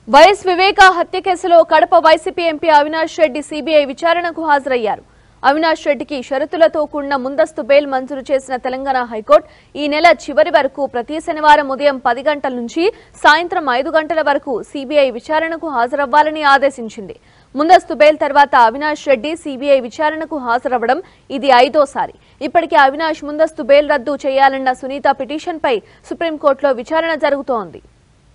YS Viveka హత్య కేసులో Kadapa YCP MP Avinash Reddy CBI విచారణకు హాజరయ్యారు అవినాష్ రెడ్డికి షరతులతో కూడిన ముందస్తు బెయిల్ మంజూరు చేసిన తెలంగాణ హైకోర్టు ఈ నెల చివరి వరకు ప్రతి శనివారం ఉదయం పది గంటల నుంచి సాయంత్రం ఐదు గంటల వరకు సీబీఐ విచారణకు హాజరవ్వాలని ఆదేశించింది ముందస్తు బెయిల్ తర్వాత అవినాష్ రెడ్డి సీబీఐ విచారణకు హాజరవ్వడం ఇది ఐదోసారి ఇప్పటికే అవినాష్ ముందస్తు బెయిల్ రద్దు చేయాలన్న సునీత పిటిషన్పై సుప్రీంకోర్టులో విచారణ జరుగుతోంది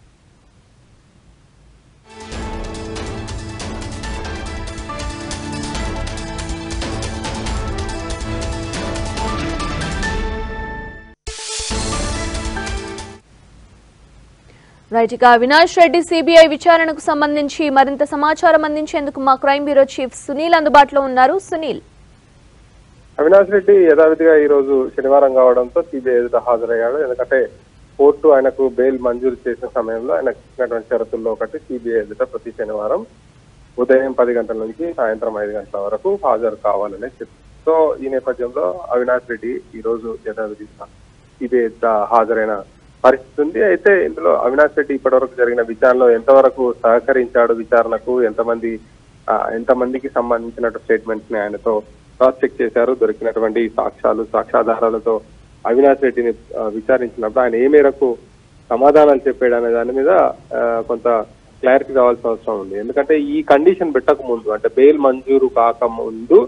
రైట్ ఇక అవినాష్ రెడ్డి సిబిఐ విచారణకు సంబంధించి మరింత సమాచారం అందించేందుకు మా క్రైమ్ బ్యూరో చీఫ్ సునీల్ అందుబాటులో ఉన్నారు సునీల్ అవినాష్ రెడ్డి యథావిధిగా ఈ రోజు శనివారం కావడంతో సిబిఐ ఎదుట హాజరయ్యాడు ఎందుకంటే కోర్టు ఆయనకు బెయిల్ మంజూరు చేసిన సమయంలో ఆయన ఇచ్చినటువంటి షరతుల్లో ఒకటి సిబిఐ ఎదుట ప్రతి శనివారం ఉదయం పది గంటల నుంచి సాయంత్రం ఐదు గంటల వరకు హాజరు కావాలని చెప్పి సో ఈ నేపథ్యంలో అవినాష్ రెడ్డి ఈ రోజు యథావిధిగా సిబిఐ ఎదుట హాజరైన పరిస్థితి ఉంది అయితే ఇందులో అవినాష్ రెడ్డి ఇప్పటివరకు జరిగిన విచారణలో ఎంతవరకు సహకరించాడు విచారణకు ఎంతమంది ఆ, ఎంతమందికి సంబంధించిన స్టేట్మెంట్స్ ని ఆయనతో క్రాస్ చెక్ చేశారు దొరికినటువంటి సాక్ష్యాలు సాక్ష్యాధారాలతో అవినాష్ రెడ్డిని ఆ, విచారించినప్పుడు ఆయన ఏ మేరకు సమాధానాలు చెప్పాడు అనే దాని మీద ఆ, కొంత క్లారిటీ రావాల్సిన అవసరం ఉంది ఎందుకంటే ఈ కండిషన్ పెట్టక ముందు అంటే బెయిల్ మంజూరు కాక ముందు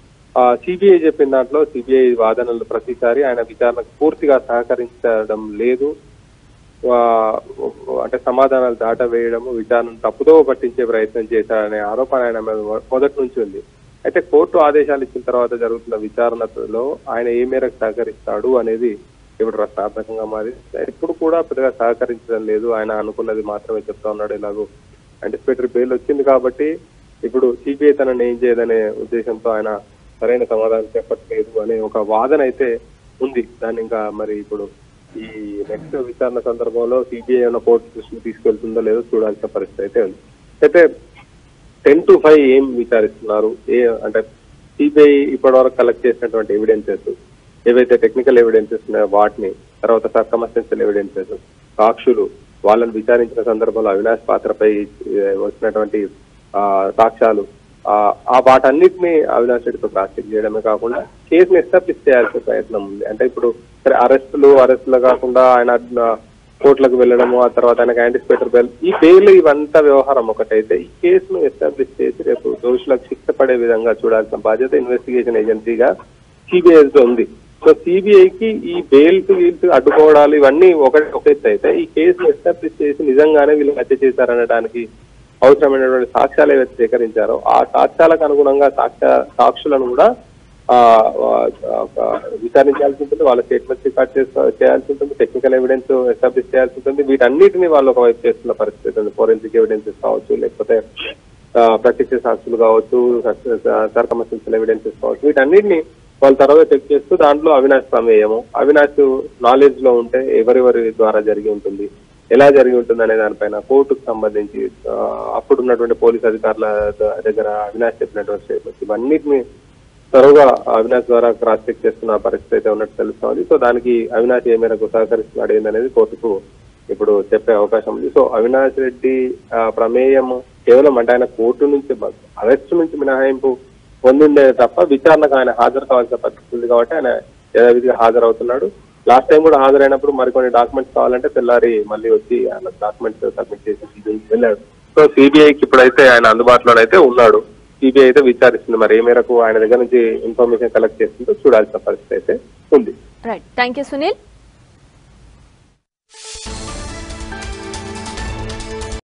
సిబిఐ చెప్పిన దాంట్లో సిబిఐ వాదనలు ప్రతిసారి ఆయన విచారణకు పూర్తిగా సహకరించడం లేదు ఆ, అంటే సమాధానాలు దాటవేయడము విచారణను తప్పుదో పట్టించే ప్రయత్నం చేశారనే ఆరోపణ ఆయన మీద మొదటి నుంచి ఉంది అయితే కోర్టు ఆదేశాలు ఇచ్చిన తర్వాత జరుగుతున్న విచారణలో ఆయన ఏ మేరకు సహకరిస్తాడు అనేది ఇప్పుడు ప్రశ్నార్థకంగా మారి ఇప్పుడు కూడా పెద్దగా సహకరించడం లేదు ఆయన అనుకున్నది మాత్రమే చెప్తా ఉన్నాడు ఇలాగూ యాంటిసిపేటరీ బెయిల్ వచ్చింది కాబట్టి ఇప్పుడు సిబిఐ తనని ఏం చేయదనే ఉద్దేశంతో ఆయన సరైన సమాధానం చెప్పట్లేదు అనే ఒక వాదన అయితే ఉంది దాన్ని ఇంకా మరి ఇప్పుడు ఈ నెక్స్ట్ విచారణ సందర్భంలో సిబిఐ ఉన్న కోర్టు దృష్టికి తీసుకెళ్తుందో లేదో చూడాల్సిన పరిస్థితి అయితే ఉంది అయితే టెన్ టు ఫైవ్ ఏం విచారిస్తున్నారు ఏ అంటే సిబిఐ ఇప్పటి వరకు కలెక్ట్ చేసినటువంటి ఎవిడెన్సెస్ ఏవైతే టెక్నికల్ ఎవిడెన్సెస్ ఉన్నాయో వాటిని తర్వాత సర్కమస్టెన్షియల్ ఎవిడెన్సెస్ సాక్షులు వాళ్ళని విచారించిన సందర్భంలో అవినాష్ పాత్రపై ఏ, వచ్చినటువంటి ఆ, సాక్ష్యాలు ఆ ఆ వాటన్నిటిని అవినాష్ రెడ్డితో క్రాస్ చెక్ చేయడమే కాకుండా కేసుని ఎస్టాబ్లిష్ చేయాల్సిన ప్రయత్నం ఉంది అంటే ఇప్పుడు సరే అరెస్టులు అరెస్టులు కాకుండా ఆయన ఆ, కోర్టులకు వెళ్ళడము ఆ తర్వాత ఆయనకు యాంటిసిపేటర్ బెయిల్ ఈ బెయిల్ ఇవంతా వ్యవహారం ఒకటైతే ఈ కేసును ఎస్టాబ్లిష్ చేసి రేపు దోషులకు శిక్ష పడే విధంగా చూడాల్సిన బాధ్యత ఇన్వెస్టిగేషన్ ఏజెన్సీగా సిబిఐ ఉంది సో సిబిఐకి ఈ బెయిల్ వీల్స్ అడ్డుకోవడాలు ఇవన్నీ ఒకటి ఒక ఎత్తు అయితే ఈ కేసును ఎస్టాబ్లిష్ చేసి నిజంగానే వీళ్ళు హత్య చేశారనడానికి అవసరమైనటువంటి సాక్ష్యాలు ఏవైతే సేకరించారో ఆ సాక్ష్యాలకు అనుగుణంగా సాక్ష్య సాక్షులను కూడా ఆ, ఆ, విచారించాల్సి ఉంటుంది వాళ్ళ స్టేట్మెంట్స్ రికార్డ్ చేస్తా- చేయాల్సి ఉంటుంది టెక్నికల్ ఎవిడెన్స్ ఎస్టాబ్లిష్ చేయాల్సి ఉంటుంది వీటన్నిటిని వాళ్ళు ఒకవైపు చేస్తున్న పరిస్థితి ఉంది ఫోరెన్సిక్ ఎవిడెన్సెస్ కావచ్చు లేకపోతే ఆ, ప్రత్యక్ష సాక్షులు కావచ్చు సర్కమస్టెన్షియల్ ఎవిడెన్సెస్ కావచ్చు వీటన్నిటిని వాళ్ళు తర్వాత చెక్ చేస్తూ దాంట్లో అవినాష్ ప్రమేయము అవినాష్ నాలెడ్జ్ లో ఉంటే ఎవరెవరి ద్వారా జరిగి ఉంటుంది ఎలా జరిగి ఉంటుంది అనే దానిపైన కోర్టుకు సంబంధించి ఆ, అప్పుడు ఉన్నటువంటి పోలీస్ అధికారుల ద- దగ్గర అవినాష్ చెప్పినటువంటి స్టేట్మెంట్స్ ఇవన్నిటిని త్వరగా అవినాష్ ద్వారా క్రాస్ చెక్ చేస్తున్న పరిస్థితి అయితే ఉన్నట్టు తెలుస్తోంది సో దానికి అవినాష్ ఏ మేరకు సహకరిస్తున్నాడు ఏందనేది కోర్టుకు ఇప్పుడు చెప్పే అవకాశం ఉంది సో అవినాష్ రెడ్డి ఆ, ప్రమేయం కేవలం అంటే ఆయన కోర్టు నుంచి అరెస్ట్ నుంచి మినహాయింపు పొందిండే తప్ప విచారణకు ఆయన హాజరు కావాల్సిన పరిస్థితి ఉంది కాబట్టి ఆయన యథావిధిగా హాజరవుతున్నాడు లాస్ట్ టైం కూడా హాజరైనప్పుడు మరికొన్ని డాక్యుమెంట్స్ కావాలంటే తెల్లారి మళ్ళీ వచ్చి ఆయన డాక్యుమెంట్స్ సబ్మిట్ చేసి సిబిఐకి వెళ్ళాడు సో సిబిఐకి ఇప్పుడైతే ఆయన అందుబాటులో అయితే ఉన్నాడు సిబిఐ అయితే విచారిస్తుంది మరి ఏ మేరకు ఆయన దగ్గర నుంచి ఇన్ఫర్మేషన్ కలెక్ట్ చేస్తుందో చూడాల్సిన పరిస్థితి అయితే ఉంది రైట్ థ్యాంక్ యూ సునీల్